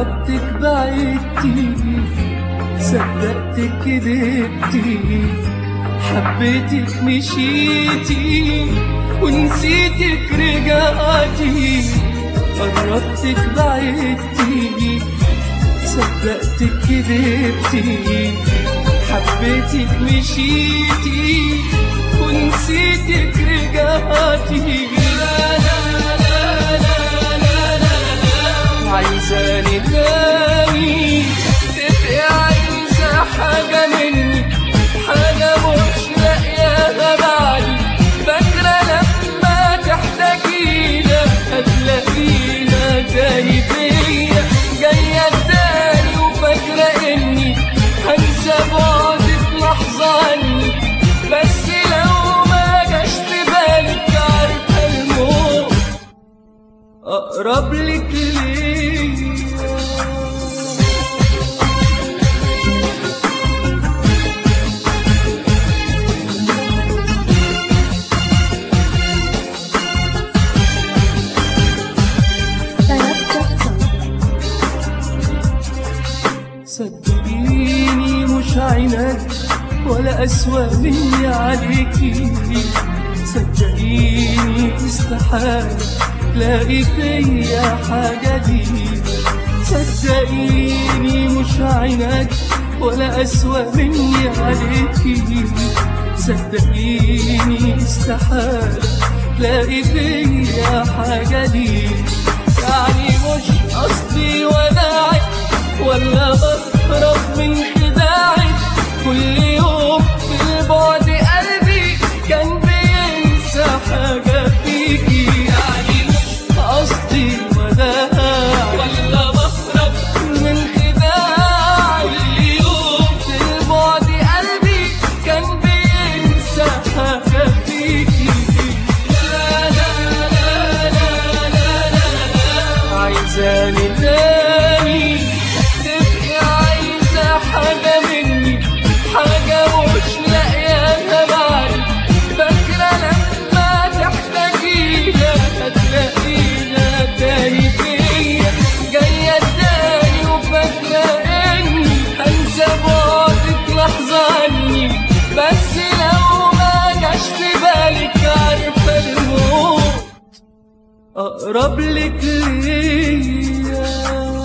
قربتك بعدتي صدقتك كدبتي حبيتك مشيتي ونسيتك رجعتي قربتك بعدتي صدقتك كدبتي حبيتك مشيتي ونسيتك رجعتي لا لا لا لا لا لا عايزاني تاني تبقي عايزة حاجة مني حاجة مش لاقياها بعدي فاكرة لما تحتاجينا هتلاقينا تاني فيا جاية تاني وفاكرة اني هنسى بعدك لحظة عني بس لو ما جاش في بالك عارفة الموت أقرب لك ليا طرب.com صدقيني مش عينك ولا أسوأ مني عليكي صدقيني استحالة تلاقي فيا حاجة دي صدقيني مش عينك ولا أسوأ مني عليكي صدقيني استحالة تلاقي فيا حاجة دي يعني مش قصدي وداعك ولا بهرب من خداعك كل يوم في البعد قلبي كان بينسى حاجة فيكي يعني مش قصدي وداعك ولا بهرب من خداعك كل يوم في البعد قلبي كان بينسى حاجة فيكي لا لا لا لا لا لا عايزاني تاني تبقي عايزة حاجة مني حاجة مش لاقياها بعدي فاكرة لما تحتاجينا هتلاقينا تاني فيا جاية تاني وفاكرة اني هنسى بعدك لحظة عني بس لو ما جاش في بالك عارفة الموت أقرب لك ليا